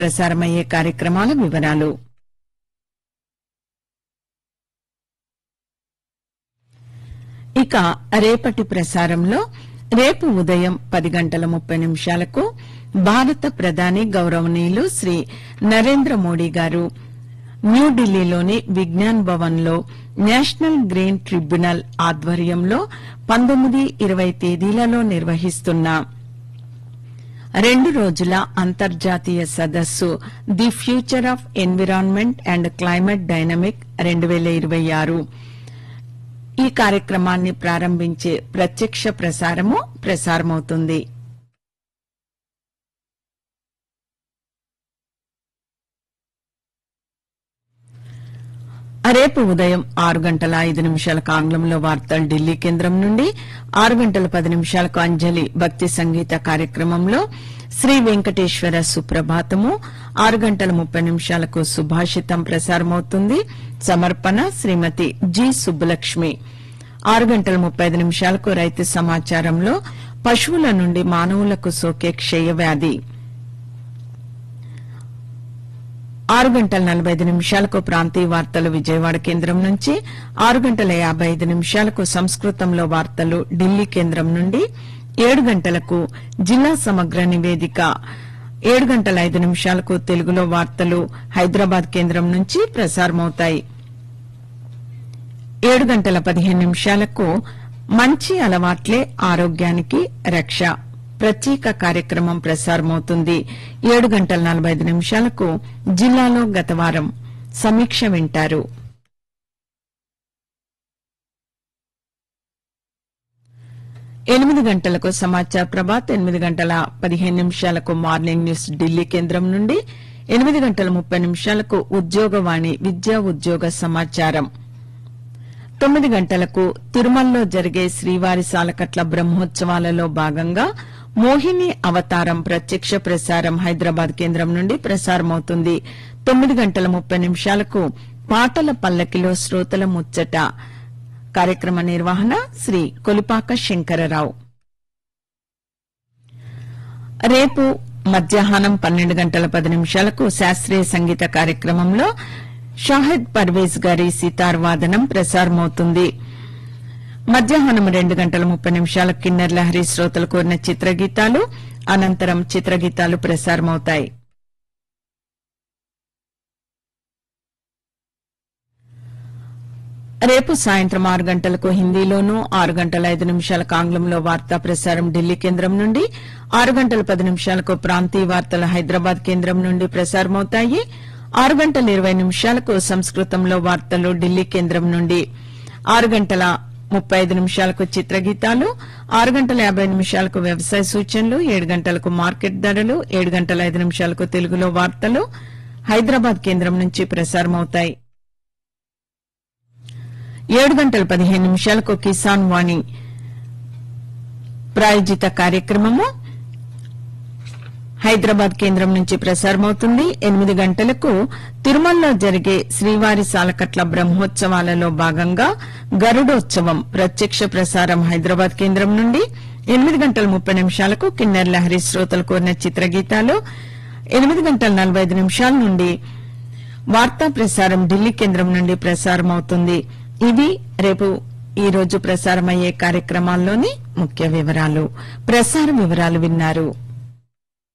ప్రసారమయ్యే కార్యక్రమాల వివరాలు ఇక రేపటి ప్రసారంలో రేపు ఉదయం పది గంటల ముప్పై నిమిషాలకు భారత ప్రధాని గౌరవనీయులు శ్రీ నరేంద్ర మోడీ గారు న్యూఢిల్లీలోని విజ్ఞాన్ భవన్ లో నేషనల్ గ్రీన్ ట్రిబ్యునల్ ఆధ్వర్యంలో పంతొమ్మిది ఇరవై తేదీలలో నిర్వహిస్తున్న రెండు రోజుల అంతర్జాతీయ సదస్సు the future of environment and climate dynamic రెండు వేల ఇరవై ఆరు ఈ కార్యక్రమాన్ని ప్రారంభించే ప్రత్యక్ష ప్రసారము ప్రసారమవుతుంది రేపు ఉదయం ఆరు గంటల ఐదు నిమిషాలకు ఆంగ్లంలో వార్తలు ఢిల్లీ కేంద్రం నుండి ఆరు గంటల పది నిమిషాలకు అంజలి భక్తి సంగీత కార్యక్రమంలో శ్రీ వెంకటేశ్వర సుప్రభాతము ఆరు గంటల ముప్పై నిమిషాలకు సుభాషితం ప్రసారమవుతుంది సమర్పణ శ్రీమతి జి సుబ్బలక్ష్మి ఆరు గంటల ముప్పై ఐదు నిమిషాలకు రైతు సమాచారంలో పశువుల నుండి మానవులకు సోకే క్షయవ్యాధి ఆరు గంటల నలభై ఐదు నిమిషాలకు ప్రాంతీయ వార్తలు విజయవాడ కేంద్రం నుంచి ఆరు గంటల యాభై ఐదు నిమిషాలకు సంస్కృతంలో వార్తలు ఢిల్లీ కేంద్రం నుండి ఏడు గంటలకు జిల్లా సమగ్ర నివేదిక ఏడు గంటల ఐదు నిమిషాలకు తెలుగులో వార్తలు హైదరాబాద్ కేంద్రం నుంచి ప్రసారమవుతాయి ఏడు గంటల పదిహేను నిమిషాలకు మంచి అలవాట్లే ఆరోగ్యానికి రక్ష ప్రత్యేక కార్యక్రమం ప్రసారమవుతుంది ఏడు గంటల నలభై ఐదు నిమిషాలకు జిల్లాలో గత వారం సమీక్ష వింటారు ఎనిమిది గంటలకు సమాచార ప్రభాత్ ఎనిమిది గంటల పదిహేను నిమిషాలకు మార్నింగ్ న్యూస్ ఢిల్లీ కేంద్రం నుండి ఎనిమిది గంటల ముప్పై నిమిషాలకు ఉద్యోగవాణి విద్యా ఉద్యోగ సమాచారం తొమ్మిది గంటలకు తిరుమలలో జరిగే శ్రీవారి సాలకట్ల బ్రహ్మోత్సవాలలో భాగంగా మోహిని అవతారం ప్రత్యక్ష ప్రసారం హైదరాబాద్ కేంద్రం నుండి ప్రసారమవుతుంది తొమ్మిది గంటల ముప్పై నిమిషాలకు పాటల పల్లకిలో శ్రోతల ముచ్చట కార్యక్రమ నిర్వహణ శ్రీ కొలిపాక శంకరరావు రేపు మధ్యాహ్నం పన్నెండు గంటల పది నిమిషాలకు శాస్త్రీయ సంగీత కార్యక్రమంలో షాహిద్ పర్వేజ్ గారి సితార్ వాదనం ప్రసారమవుతుంది మధ్యాహ్నం రెండు గంటల ముప్పై నిమిషాలకు కిన్నెర్ లహరి శ్రోతలు కోరిన చిత్రగీతాలు అనంతరం చిత్రగీతాలు ప్రసారమవుతాయి రేపు సాయంత్రం ఆరు గంటలకు హిందీలోనూ ఆరు గంటల ఐదు నిమిషాలకు ఆంగ్లంలో వార్తా ప్రసారం ఢిల్లీ కేంద్రం నుండి ఆరు గంటల పది నిమిషాలకు ప్రాంతీయ వార్తలు హైదరాబాద్ కేంద్రం నుండి ప్రసారమవుతాయి ఆరు గంటల ఇరవై నిమిషాలకు సంస్కృతంలో వార్తలు ఢిల్లీ కేంద్రం నుండి ఆరు గంటల ముప్పై ఐదు నిమిషాలకు చిత్రగీతాలు ఆరు గంటల యాభై నిమిషాలకు వ్యవసాయ సూచనలు ఏడు గంటలకు మార్కెట్ ధరలు ఏడు గంటల ఐదు నిమిషాలకు తెలుగులో వార్తలు హైదరాబాద్ కేంద్రం నుంచి ప్రసారమవుతాయి ఏడు గంటల పదిహేను నిమిషాలకు కిసాన్ వాణి ప్రాయోజిత కార్యక్రమము హైదరాబాద్ కేంద్రం నుంచి ప్రసారమవుతుంది ఎనిమిది గంటలకు తిరుమలలో జరిగే శ్రీవారి సాలకట్ల బ్రహ్మోత్సవాలలో భాగంగా గరుడోత్సవం ప్రత్యక్ష ప్రసారం హైదరాబాద్ కేంద్రం నుండి ఎనిమిది గంటల ముప్పై నిమిషాలకు కిన్నెర్ లహరి శ్రోతలు కోరిన చిత్రగీతాలు ఎనిమిది గంటల నలభై ఐదు నిమిషాల నుండి వార్తా ప్రసారం ఢిల్లీ కేంద్రం నుండి ప్రసారమవుతుంది ఇవి రేపు ఈ రోజు ప్రసారమయ్యే కార్యక్రమాల్లోని ముఖ్య వివరాలు ప్రసార వివరాలు విన్నారు